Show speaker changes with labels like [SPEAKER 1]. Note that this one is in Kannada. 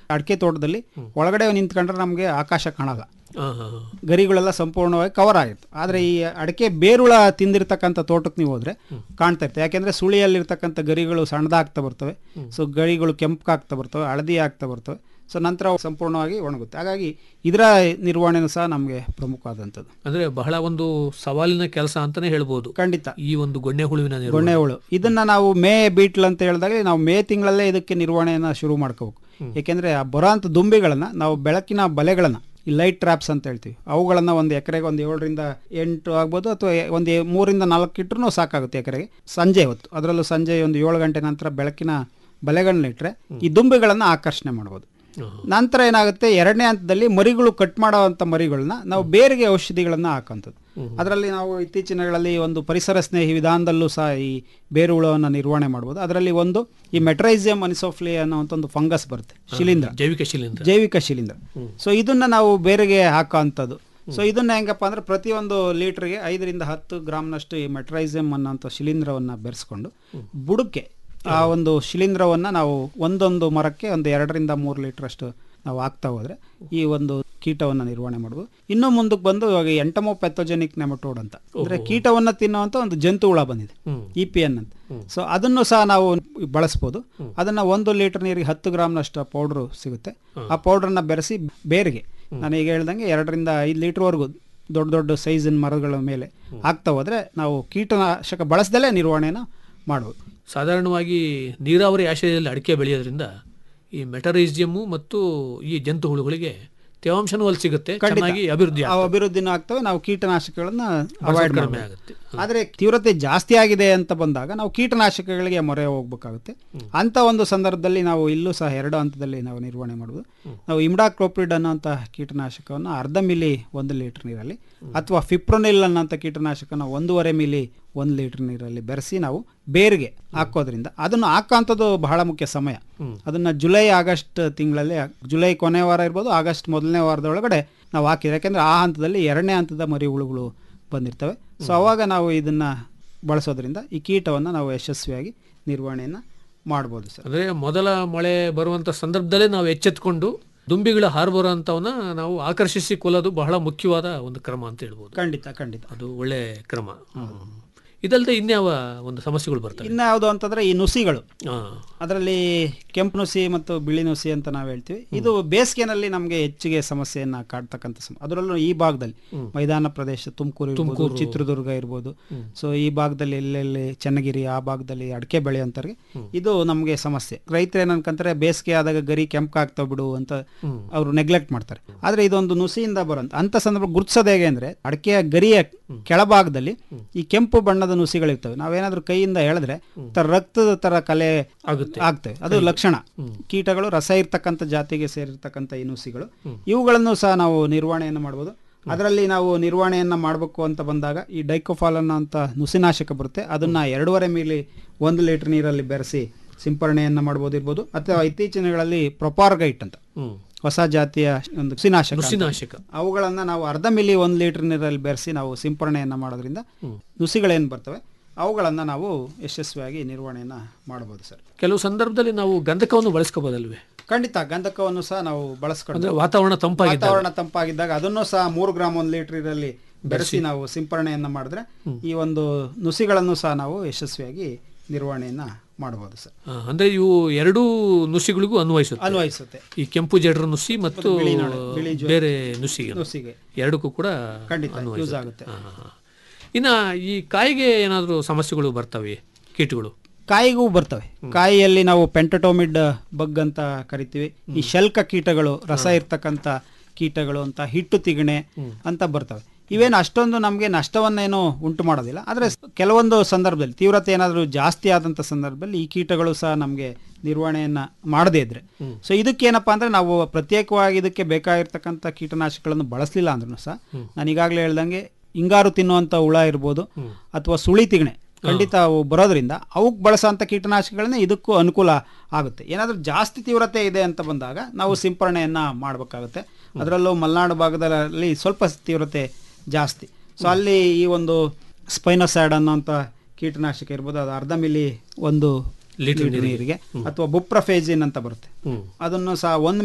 [SPEAKER 1] ಅಡಿಕೆ ತೋಟದಲ್ಲಿ ಒಳಗಡೆ ನಿಂತ್ಕೊಂಡ್ರೆ ನಮಗೆ ಆಕಾಶ ಕಾಣಲ್ಲ
[SPEAKER 2] ಹಾ, ಹಾ, ಹಾ.
[SPEAKER 1] ಗರಿಗಳೆಲ್ಲ ಸಂಪೂರ್ಣವಾಗಿ ಕವರ್ ಆಗಿತ್ತು ಆದರೆ ಈ ಅಡಿಕೆ ಬೇರುಳ ತಿಂದಿರ್ತಕ್ಕಂಥ ತೋಟಕ್ಕೆ ನೀವು ಹೋದ್ರೆ ಕಾಣ್ತಾ ಇರ್ತದೆ ಯಾಕೆಂದ್ರೆ ಸುಳಿಯಲ್ಲಿರ್ತಕ್ಕಂಥ ಗರಿಗಳು ಸಣ್ಣದಾಗ್ತಾ ಬರ್ತವೆ ಸೊ ಗರಿಗಳು ಕೆಂಪಗಾಗ್ತಾ ಬರ್ತವೆ ಹಳದಿ ಆಗ್ತಾ ಬರ್ತವೆ ಸೊ ನಂತರ ಅವು ಸಂಪೂರ್ಣವಾಗಿ ಒಣಗುತ್ತೆ ಹಾಗಾಗಿ ಇದರ ನಿರ್ವಹಣೆನೂ ಸಹ ನಮಗೆ ಪ್ರಮುಖವಾದಂಥದ್ದು
[SPEAKER 2] ಅಂದ್ರೆ ಬಹಳ ಒಂದು ಸವಾಲಿನ ಕೆಲಸ ಅಂತಾನೆ ಹೇಳ್ಬೋದು
[SPEAKER 1] ಖಂಡಿತ
[SPEAKER 2] ಈ ಒಂದು ಗೊಣ್ಣೆ ಹುಳುವಿನ ನಿರ್ವಹಣೆ.
[SPEAKER 1] ಗೊಣ್ಣೆ ಹುಳು ಇದನ್ನ ನಾವು ಮೇ ಬೀಟ್ಲ್ ಅಂತ ಹೇಳಿದಾಗ ನಾವು ಮೇ ತಿಂಗಳಲ್ಲೇ ಇದಕ್ಕೆ ನಿರ್ವಹಣೆಯನ್ನ ಶುರು ಮಾಡ್ಕೋಬೇಕು ಯಾಕೆಂದ್ರೆ ಆ ಬರೋಂಥ ದುಂಬಿಗಳನ್ನ ನಾವು ಬೆಳಕಿನ ಬಲೆಗಳನ್ನ ಈ ಲೈಟ್ ಟ್ರಾಪ್ಸ್ ಅಂತ ಹೇಳ್ತೀವಿ ಅವುಗಳನ್ನ ಒಂದು ಎಕರೆಗೆ ಒಂದು ಏಳರಿಂದ ಎಂಟು ಆಗ್ಬೋದು ಅಥವಾ ಒಂದು ಮೂರಿಂದ ನಾಲ್ಕು ಇಟ್ಟರು ಸಾಕಾಗುತ್ತೆ ಎಕರೆಗೆ ಸಂಜೆ ಹೊತ್ತು ಅದರಲ್ಲೂ ಸಂಜೆ ಒಂದು ಏಳು ಗಂಟೆ ನಂತರ ಬೆಳಕಿನ ಬಲೆಗಳನ್ನ ಇಟ್ಟರೆ ಈ ದುಂಬಿಗಳನ್ನ ಆಕರ್ಷಣೆ ಮಾಡ್ಬೋದು ನಂತರ ಏನಾಗುತ್ತೆ ಎರಡನೇ ಹಂತದಲ್ಲಿ ಮರಿಗಳು ಕಟ್ ಮಾಡೋವಂಥ ಮರಿಗಳನ್ನ ನಾವು ಬೇರೆಗೆ ಔಷಧಿಗಳನ್ನ ಹಾಕೋಂಥದ್ದು ಅದರಲ್ಲಿ ನಾವು ಇತ್ತೀಚಿನ ದಿನಗಳಲ್ಲಿ ಒಂದು ಪರಿಸರ ಸ್ನೇಹಿ ವಿಧಾನದಲ್ಲೂ ಸಹ ಈ ಬೇರು ಹುಳವನ್ನು ನಿರ್ವಹಣೆ ಮಾಡ್ಬೋದು ಅದರಲ್ಲಿ ಒಂದು ಈ ಮೆಟ್ರೈಸಿಯಂ ಅನಿಸೋಫ್ಲಿ ಅನ್ನೋಂಥ ಒಂದು ಫಂಗಸ್ ಬರುತ್ತೆ ಶಿಲೀಂಧ್ರ
[SPEAKER 2] ಜೈವಿಕ ಶಿಲೀಂಧ್ರ
[SPEAKER 1] ಜೈವಿಕ ಶಿಲೀಂಧ್ರ ಸೊ ಇದನ್ನ ನಾವು ಬೇರೆಗೆ ಹಾಕೋ ಅಂಥದ್ದು ಸೊ ಇದನ್ನ ಹೆಂಗಪ್ಪ ಅಂದ್ರೆ ಪ್ರತಿಯೊಂದು ಲೀಟರ್ಗೆ ಐದರಿಂದ ಹತ್ತು ಗ್ರಾಮ್ನಷ್ಟು ಈ ಮೆಟ್ರೈಸಿಯಂ ಅನ್ನೋಂಥ ಶಿಲೀಂಧ್ರವನ್ನ ಬೆರೆಸ್ಕೊಂಡು ಬುಡಕ್ಕೆ ಆ ಒಂದು ಶಿಲೀಂಧ್ರವನ್ನ ನಾವು ಒಂದೊಂದು ಮರಕ್ಕೆ ಒಂದು ಎರಡರಿಂದ ಮೂರು ಲೀಟರ್ ಅಷ್ಟು ನಾವು ಹಾಕ್ತಾ ಹೋದ್ರೆ ಈ ಒಂದು ಕೀಟವನ್ನ ನಿರ್ವಹಣೆ ಮಾಡ್ಬೋದು ಇನ್ನು ಮುಂದಕ್ಕೆ ಬಂದು ಇವಾಗ ಎಂಟಮೋ ಪ್ಯಾಥೋಜೆನಿಕ್ ನೆಮಟೋಡ್ ಅಂತ ಅಂದ್ರೆ ಕೀಟವನ್ನ ತಿನ್ನುವಂತ ಒಂದು ಜಂತು ಹುಳ ಬಂದಿದೆ ಇ ಪಿ ಎನ್ ಅಂತ ಸೊ ಅದನ್ನು ಸಹ ನಾವು ಬಳಸ್ಬೋದು ಅದನ್ನ ಒಂದು ಲೀಟರ್ ನೀರಿಗೆ ಹತ್ತು ಗ್ರಾಮ್ನಷ್ಟು ಪೌಡ್ರು ಸಿಗುತ್ತೆ ಆ ಪೌಡ್ರನ್ನ ಬೆರೆಸಿ ಬೇರೆಗೆ ನಾನು ಈಗ ಹೇಳ್ದಂಗೆ ಎರಡರಿಂದ ಐದು ಲೀಟರ್ವರೆಗೂ ದೊಡ್ಡ ದೊಡ್ಡ ಸೈಜಿನ ಮರಗಳ ಮೇಲೆ ಹಾಕ್ತಾ ಹೋದ್ರೆ ನಾವು ಕೀಟನಾಶಕ ಬಳಸ್ದಲೇ ನಿರ್ವಹಣೆನ ಮಾಡ್ಬೋದು
[SPEAKER 2] ಸಾಧಾರಣವಾಗಿ ನೀರಾವರಿ ಆಶ್ರಯದಲ್ಲಿ ಅಡಿಕೆ ಬೆಳೆಯೋದ್ರಿಂದ ಈ ಮೆಟರೈಸಿಯಮ್ಮು ಮತ್ತು ಈ ಜಂತು ಹುಳುಗಳಿಗೆ ತೇವಾಂಶನೂ ಅಲ್ಲಿ ಸಿಗುತ್ತೆ ಚೆನ್ನಾಗಿ ಅಭಿವೃದ್ಧಿ
[SPEAKER 1] ಅವು ಅಭಿವೃದ್ಧಿನೂ ಆಗ್ತವೆ ನಾವು ಕೀಟನಾಶಕಗಳನ್ನ
[SPEAKER 2] ಬಳಸೋದು
[SPEAKER 1] ಅವಾಯ್ಡ್
[SPEAKER 2] ಕಡಿಮೆ
[SPEAKER 1] ಮಾಡಬೇಕು ಆದರೆ ತೀವ್ರತೆ ಜಾಸ್ತಿ ಆಗಿದೆ ಅಂತ ಬಂದಾಗ ನಾವು ಕೀಟನಾಶಕಗಳಿಗೆ ಮೊರೆ ಹೋಗ್ಬೇಕಾಗುತ್ತೆ ಅಂತ ಒಂದು ಸಂದರ್ಭದಲ್ಲಿ ನಾವು ಇಲ್ಲೂ ಸಹ ಎರಡು ಹಂತದಲ್ಲಿ ನಾವು ನಿರ್ವಹಣೆ ಮಾಡ್ಬೋದು ನಾವು ಇಮ್ಡಾಕ್ಲೋಪ್ರಿಡ್ ಅನ್ನೋಂಥ ಕೀಟನಾಶಕವನ್ನು ಅರ್ಧ ಮಿಲಿ ಒಂದು ಲೀಟರ್ ನೀರಲ್ಲಿ ಅಥವಾ ಫಿಪ್ರೋನಿಲ್ ಅನ್ನೋಂಥ ಕೀಟನಾಶಕನ ಒಂದೂವರೆ ಮಿಲಿ ಒಂದು ಲೀಟರ್ ನೀರಲ್ಲಿ ಬೆರೆಸಿ ನಾವು ಬೇರಿಗೆ ಹಾಕೋದ್ರಿಂದ ಅದನ್ನು ಹಾಕೋಂಥದ್ದು ಬಹಳ ಮುಖ್ಯ ಸಮಯ ಅದನ್ನ ಜುಲೈ ಆಗಸ್ಟ್ ತಿಂಗಳಲ್ಲಿ ಜುಲೈ ಕೊನೆ ವಾರ ಇರ್ಬೋದು ಆಗಸ್ಟ್ ಮೊದಲನೇ ವಾರದೊಳಗಡೆ ನಾವು ಹಾಕಿದ್ರೆ ಯಾಕೆಂದ್ರೆ ಆ ಹಂತದಲ್ಲಿ ಎರಡನೇ ಹಂತದ ಮರಿ ಹುಳುಗಳು ಬಂದಿರ್ತವೆ ಸೊ ಅವಾಗ ನಾವು ಇದನ್ನ ಬಳಸೋದ್ರಿಂದ ಈ ಕೀಟವನ್ನು ನಾವು ಯಶಸ್ವಿಯಾಗಿ ನಿರ್ವಹಣೆಯನ್ನು ಮಾಡ್ಬೋದು ಸರ್
[SPEAKER 2] ಅಂದ್ರೆ ಮೊದಲ ಮಳೆ ಬರುವಂತ ಸಂದರ್ಭದಲ್ಲೇ ನಾವು ಎಚ್ಚೆತ್ಕೊಂಡು ದುಂಬಿಗಳ ಹಾರು ಬರುವಂತವನ್ನ ನಾವು ಆಕರ್ಷಿಸಿ ಕೊಲ್ಲೋದು ಬಹಳ ಮುಖ್ಯವಾದ ಒಂದು ಕ್ರಮ ಅಂತ ಹೇಳ್ಬೋದು
[SPEAKER 1] ಖಂಡಿತ ಖಂಡಿತ
[SPEAKER 2] ಅದು ಒಳ್ಳೆ ಕ್ರಮ ಇದಲ್ಲದೆ ಇನ್ಯಾವ ಒಂದು ಸಮಸ್ಯೆಗಳು ಬರ್ತವೆ
[SPEAKER 1] ಇನ್ನು ಯಾವುದು ಅಂತಂದ್ರೆ ಈ ನುಸಿಗಳು
[SPEAKER 2] ಹಾ.
[SPEAKER 1] ಅದರಲ್ಲಿ ಕೆಂಪು ನುಸಿ ಮತ್ತು ಬಿಳಿ ನುಸಿ ಅಂತ ನಾವು ಹೇಳ್ತೀವಿ ಇದು ಬೇಸಿಗೆನಲ್ಲಿ ನಮಗೆ ಹೆಚ್ಚಿಗೆ ಸಮಸ್ಯೆಯನ್ನ ಕಾಡ್ತಕ್ಕಂಥ ಸಮ ಅದರಲ್ಲೂ ಈ ಭಾಗದಲ್ಲಿ ಮೈದಾನ ಪ್ರದೇಶ ತುಮಕೂರು ಇರ್ಬೋದು ಚಿತ್ರದುರ್ಗ ಇರ್ಬೋದು ಸೊ ಈ ಭಾಗದಲ್ಲಿ ಎಲ್ಲೆಲ್ಲಿ ಚನ್ನಗಿರಿ ಆ ಭಾಗದಲ್ಲಿ ಅಡಿಕೆ ಬೆಳೆಯುವಂಥವ್ರಿಗೆ ಇದು ನಮಗೆ ಸಮಸ್ಯೆ ರೈತರು ಏನ್ ಅನ್ಕೊಂತಾರೆ ಬೇಸಿಗೆ ಆದಾಗ ಗರಿ ಕೆಂಪಾಗ್ತಾವ ಬಿಡು ಅಂತ ಅವರು ನೆಗ್ಲೆಕ್ಟ್ ಮಾಡ್ತಾರೆ ಆದ್ರೆ ಇದೊಂದು ನುಸಿಯಿಂದ ಬರೋಂತ ಅಂತ ಸಂದರ್ಭ ಗುರುತಿಸೋದು ಹೇಗೆ ಅಂದ್ರೆ ಅಡಿಕೆಯ ಗರಿಯ ಕೆಳಭಾಗದಲ್ಲಿ ಈ ಕೆಂಪು ಬಣ್ಣದ ನುಸಿಗಳಿರ್ತವೆ ನಾವೇನಾದ್ರೂ ಕೈಯಿಂದ ಎಳೆದ್ರೆ ತರ ರಕ್ತದ ತರ ಕಲೆ
[SPEAKER 2] ಆಗುತ್ತೆ
[SPEAKER 1] ಆಗ್ತವೆ ಅದು ಲಕ್ಷಣ ಕೀಟಗಳು ರಸ ಇರ್ತಕ್ಕಂಥ ಜಾತಿಗೆ ಸೇರಿರ್ತಕ್ಕಂಥ ಈ ನುಸಿಗಳು ಇವುಗಳನ್ನು ಸಹ ನಾವು ನಿರ್ವಹಣೆಯನ್ನು ಮಾಡ್ಬೋದು ಅದರಲ್ಲಿ ನಾವು ನಿರ್ವಹಣೆಯನ್ನ ಮಾಡಬೇಕು ಅಂತ ಬಂದಾಗ ಈ ಡೈಕೋಫಾಲ್ ಅನ್ನೋ ಅಂತ ನುಸಿನಾಶಕ ಬರುತ್ತೆ ಅದನ್ನ ಎರಡೂವರೆ ಮಿಲಿ ಒಂದು ಲೀಟರ್ ನೀರಲ್ಲಿ ಬೆರೆಸಿ ಸಿಂಪರಣೆಯನ್ನ ಮಾಡ್ಬೋದು ಇರ್ಬೋದು ಅಥವಾ ಇತ್ತೀಚಿನ ದಿನಗಳಲ್ಲಿ ಪ್ರೊಪಾರ್ಗೈಟ್ ಅಂತ
[SPEAKER 2] ಹ್ಮ್
[SPEAKER 1] ಹೊಸ ಜಾತಿಯ ಒಂದು ನುಸಿನಾಶಕ ಅಂತ.
[SPEAKER 2] ನುಸಿನಾಶಕ
[SPEAKER 1] ಅವುಗಳನ್ನ ನಾವು ಅರ್ಧ ಮಿಲಿ ಒಂದು ಲೀಟರ್ ನೀರಲ್ಲಿ ಬೆರೆಸಿ ನಾವು ಸಿಂಪರಣೆಯನ್ನ ಮಾಡೋದ್ರಿಂದ ನುಸಿಗಳೇನು ಬರ್ತವೆ ಅವುಗಳನ್ನ ನಾವು ಯಶಸ್ವಿಯಾಗಿ ನಿರ್ವಹಣೆಯನ್ನ ಮಾಡಬಹುದು ಸರ್
[SPEAKER 2] ಕೆಲವು ಸಂದರ್ಭದಲ್ಲಿ ನಾವು ಗಂಧಕವನ್ನು ಬಳಸ್ಕೋಬೋದಲ್ವೇ
[SPEAKER 1] ಖಂಡಿತ ಗಂಧಕವನ್ನು ಸಹ ನಾವು ಬಳಸ್ಕೊಂಡು
[SPEAKER 2] ಅಂದ್ರೆ ವಾತಾವರಣ ತಂಪಾಗಿದ್ದಾಗ
[SPEAKER 1] ವಾತಾವರಣ ತಂಪಾಗಿದ್ದಾಗ ಅದನ್ನು ಸಹ ಮೂರು ಗ್ರಾಮ್ ಒಂದು ಲೀಟರ್ ಇರಲ್ಲಿ ಬೆರೆಸಿ ನಾವು ಸಿಂಪರಣೆಯನ್ನ ಮಾಡಿದ್ರೆ ಈ ಒಂದು ನುಸಿಗಳನ್ನು ಸಹ ನಾವು ಯಶಸ್ವಿಯಾಗಿ ನಿರ್ವಹಣೆಯನ್ನ ಮಾಡಬಹುದು ಸರ್
[SPEAKER 2] ಆ, ಅಂದ್ರೆ ಇವು ಎರಡೂ ನುಸಿಗಳಿಗೂ ಅನ್ವಯಿಸುತ್ತೆ
[SPEAKER 1] ಅನ್ವಯಿಸುತ್ತೆ
[SPEAKER 2] ಈ ಕೆಂಪು ಜಠರ ನುಸಿ ಮತ್ತು
[SPEAKER 1] ಬಿಳಿ ನೊಣ, ಬಿಳಿ ಜ್ವರ.
[SPEAKER 2] ಬೇರೆ ನುಸಿಗೆ
[SPEAKER 1] ನುಸಿಗೆ
[SPEAKER 2] ಎರಡಕ್ಕೂ ಕೂಡ
[SPEAKER 1] ಖಂಡಿತ ಯೂಸ್
[SPEAKER 2] ಅನ್ವಯಿಸುತ್ತೆ.
[SPEAKER 1] ಆಗುತ್ತೆ
[SPEAKER 2] ಹಾ, ಹಾ, ಹಾ. ಇನ್ನ ಈ ಕಾಯಿಗೆ ಏನಾದರೂ ಸಮಸ್ಯೆಗಳು ಬರ್ತವೆ ಕೀಟಗಳು
[SPEAKER 1] ಕಾಯಿಗೂ ಬರ್ತವೆ ಕಾಯಿಯಲ್ಲಿ ನಾವು ಪೆಂಟಟೋಮಿಡ್ ಬಗ್ ಅಂತ ಕರಿತೀವಿ ಈ ಶಲ್ಕ ಕೀಟಗಳು ರಸ ಇರ್ತಕ್ಕಂಥ ಕೀಟಗಳು ಅಂತ ಹಿಟ್ಟು ತಿಗಣೆ ಅಂತ ಬರ್ತವೆ ಇವೇನು ಅಷ್ಟೊಂದು ನಮಗೆ ನಷ್ಟವನ್ನೇನು ಉಂಟು ಮಾಡೋದಿಲ್ಲ ಆದರೆ ಕೆಲವೊಂದು ಸಂದರ್ಭದಲ್ಲಿ ತೀವ್ರತೆ ಏನಾದರೂ ಜಾಸ್ತಿ ಆದಂಥ ಸಂದರ್ಭದಲ್ಲಿ ಈ ಕೀಟಗಳು ಸಹ ನಮಗೆ ನಿರ್ವಹಣೆಯನ್ನ ಮಾಡದೇ ಇದ್ರೆ ಸೊ ಇದಕ್ಕೇನಪ್ಪ ಅಂದ್ರೆ ನಾವು ಪ್ರತ್ಯೇಕವಾಗಿ ಇದಕ್ಕೆ ಬೇಕಾಗಿರ್ತಕ್ಕಂಥ ಕೀಟನಾಶಕಗಳನ್ನು ಬಳಸಲಿಲ್ಲ ಅಂದ್ರೂ ಸಹ ನಾನು ಈಗಾಗಲೇ ಹೇಳ್ದಂಗೆ ಹಿಂಗಾರು ತಿನ್ನುವಂಥ ಹುಳ ಇರ್ಬೋದು ಅಥವಾ ಸುಳಿ ತಿಗಣೆ ಖಂಡಿತ ಅವು ಬರೋದ್ರಿಂದ ಅವಕ್ಕೆ ಬಳಸೋಂಥ ಕೀಟನಾಶಕಗಳನ್ನ ಇದಕ್ಕೂ ಅನುಕೂಲ ಆಗುತ್ತೆ ಏನಾದರೂ ಜಾಸ್ತಿ ತೀವ್ರತೆ ಇದೆ ಅಂತ ಬಂದಾಗ ನಾವು ಸಿಂಪರಣೆಯನ್ನ ಮಾಡಬೇಕಾಗುತ್ತೆ ಅದರಲ್ಲೂ ಮಲೆನಾಡು ಭಾಗದಲ್ಲಿ ಸ್ವಲ್ಪ ತೀವ್ರತೆ ಜಾಸ್ತಿ ಸೊ ಅಲ್ಲಿ ಈ ಒಂದು ಸ್ಪೈನೋಸ್ಯಾಡ್ ಅನ್ನೋಂಥ ಕೀಟನಾಶಕ ಇರ್ಬೋದು ಅದು ಅರ್ಧ ಮಿಲಿ ಒಂದು
[SPEAKER 2] ಲೀಟರ್
[SPEAKER 1] ಲೀಟರ್ ನೀರಿಗೆ ಅಥವಾ ಬುಪ್ರಫೇಜಿನ್ ಅಂತ ಬರುತ್ತೆ
[SPEAKER 2] ಹ್ಮ್
[SPEAKER 1] ಅದನ್ನು ಸಹ ಒಂದು